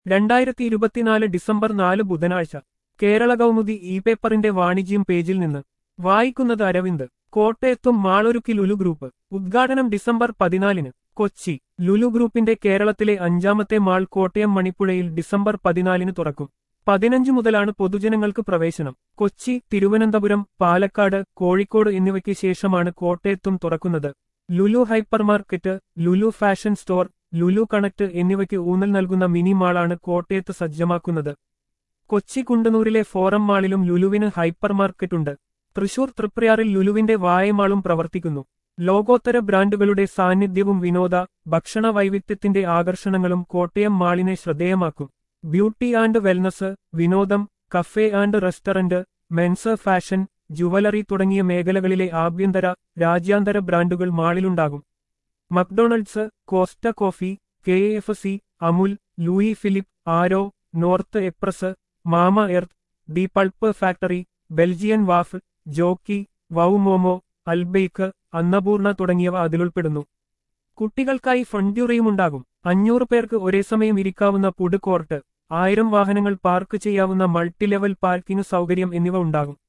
രണ്ടായിരത്തി ഇരുപത്തിനാല് ഡിസംബർ നാല് ബുധനാഴ്ച കേരള കൗമുദി ഇ പേപ്പറിന്റെ വാണിജ്യം പേജിൽ നിന്ന് വായിക്കുന്നത് അരവിന്ദ് കോട്ടയത്തും മാളൊരുക്കി ലുലു ഗ്രൂപ്പ് ഉദ്ഘാടനം ഡിസംബർ പതിനാലിന് കൊച്ചി ലുലു ഗ്രൂപ്പിന്റെ കേരളത്തിലെ അഞ്ചാമത്തെ മാൾ കോട്ടയം മണിപ്പുഴയിൽ ഡിസംബർ പതിനാലിന് തുറക്കും പതിനഞ്ച് മുതലാണ് പൊതുജനങ്ങൾക്ക് പ്രവേശനം കൊച്ചി തിരുവനന്തപുരം പാലക്കാട് കോഴിക്കോട് എന്നിവയ്ക്ക് ശേഷമാണ് കോട്ടയത്തും തുറക്കുന്നത് Lulu hyper market Lulu fashion store Lulu connect എന്നിവയ്ക്ക് ഊന്നൽ നൽകുന്ന മിനി മാളാണ് കോട്ടയത്ത് സജ്ജമാക്കുന്നത് കൊച്ചി കുണ്ടന്നൂരിലെ ഫോറം മാളിലും ലുലുവിന് ഹൈപ്പർ മാർക്കറ്റുണ്ട് തൃശൂർ തൃപ്രയാറിൽ ലുലുവിന്റെ വായമാളും പ്രവർത്തിക്കുന്നു ലോകോത്തര ബ്രാൻഡുകളുടെ സാന്നിധ്യവും വിനോദ ഭക്ഷണ വൈവിധ്യത്തിന്റെ ആകർഷണങ്ങളും കോട്ടയം മാളിനെ ശ്രദ്ധേയമാക്കും ബ്യൂട്ടി ആൻഡ് വെൽനസ് വിനോദം cafe and restaurant men's fashion jewellery തുടങ്ങിയ മേഖലകളിലെ ആഭ്യന്തര രാജ്യാന്തര ബ്രാൻഡുകൾ മാളിലുണ്ടാകും McDonald's Costa coffee K F C Amul Louis Philippe Arrow North എപ്രസ് mama earth the pulp factory Belgian waffle Jockey Wow Momo Albaik Annapurna തുടങ്ങിയവ അതിലുൾപ്പെടുന്നു കുട്ടികൾക്കായി ഫണ്ട്യൂറിയുമുണ്ടാകും അഞ്ഞൂറ് പേർക്ക് ഒരേ സമയം ഇരിക്കാവുന്ന ഫുഡ് കോർട്ട് ആയിരം വാഹനങ്ങൾ പാർക്ക് ചെയ്യാവുന്ന മൾട്ടി ലെവൽ പാർക്കിംഗ് സൗകര്യം എന്നിവ ഉണ്ടാകും